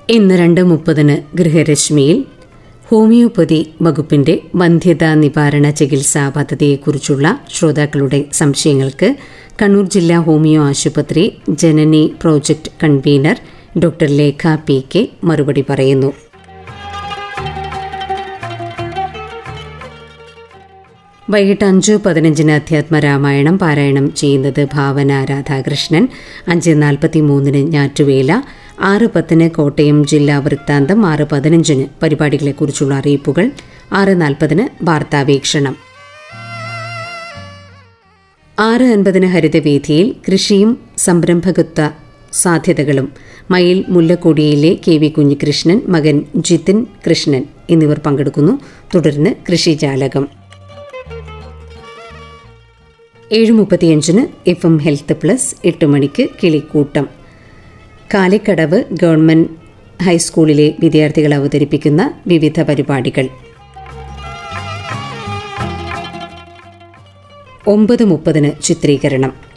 ഇന്ന് രണ്ട് മുപ്പതിന് ഗൃഹരശ്മിയിൽ ഹോമിയോപ്പതി വകുപ്പിന്റെ വന്ധ്യതാ നിവാരണ ചികിത്സാ പദ്ധതിയെക്കുറിച്ചുള്ള ശ്രോതാക്കളുടെ സംശയങ്ങൾക്ക് കണ്ണൂർ ജില്ലാ ഹോമിയോ ആശുപത്രി Janani project convener doctor Lekha P K മറുപടി പറയുന്നു വൈകിട്ട് അഞ്ചു പതിനഞ്ചിന് അധ്യാത്മ രാമായണം പാരായണം ചെയ്യുന്നത് ഭാവന രാധാകൃഷ്ണൻ അഞ്ച് നാൽപ്പത്തി മൂന്നിന് ഞാറ്റുവേല ആറ് പത്തിന് കോട്ടയം ജില്ലാ വൃത്താന്തം ആറ് പതിനഞ്ചിന് പരിപാടികളെക്കുറിച്ചുള്ള അറിയിപ്പുകൾ ആറ് നാൽപ്പതിന് വാർത്താവീക്ഷണം ആറ് അൻപതിന് ഹരിതവേദിയിൽ കൃഷിയും സംരംഭകത്വ സാധ്യതകളും മയിൽ മുല്ലക്കൊടിയിലെ കെ വി കുഞ്ഞികൃഷ്ണൻ മകൻ ജിതിൻ കൃഷ്ണൻ എന്നിവർ പങ്കെടുക്കുന്നു തുടർന്ന് കൃഷിജാലകം ഏഴ് മുപ്പത്തിയഞ്ചിന് എഫ് എം ഹെൽത്ത് പ്ലസ് എട്ട് മണിക്ക് കിളിക്കൂട്ടം കാലിക്കടവ് ഗവൺമെന്റ് ഹൈസ്കൂളിലെ വിദ്യാർത്ഥികൾ അവതരിപ്പിക്കുന്ന വിവിധ പരിപാടികൾ ഒമ്പത് മുപ്പതിന് ചിത്രീകരണം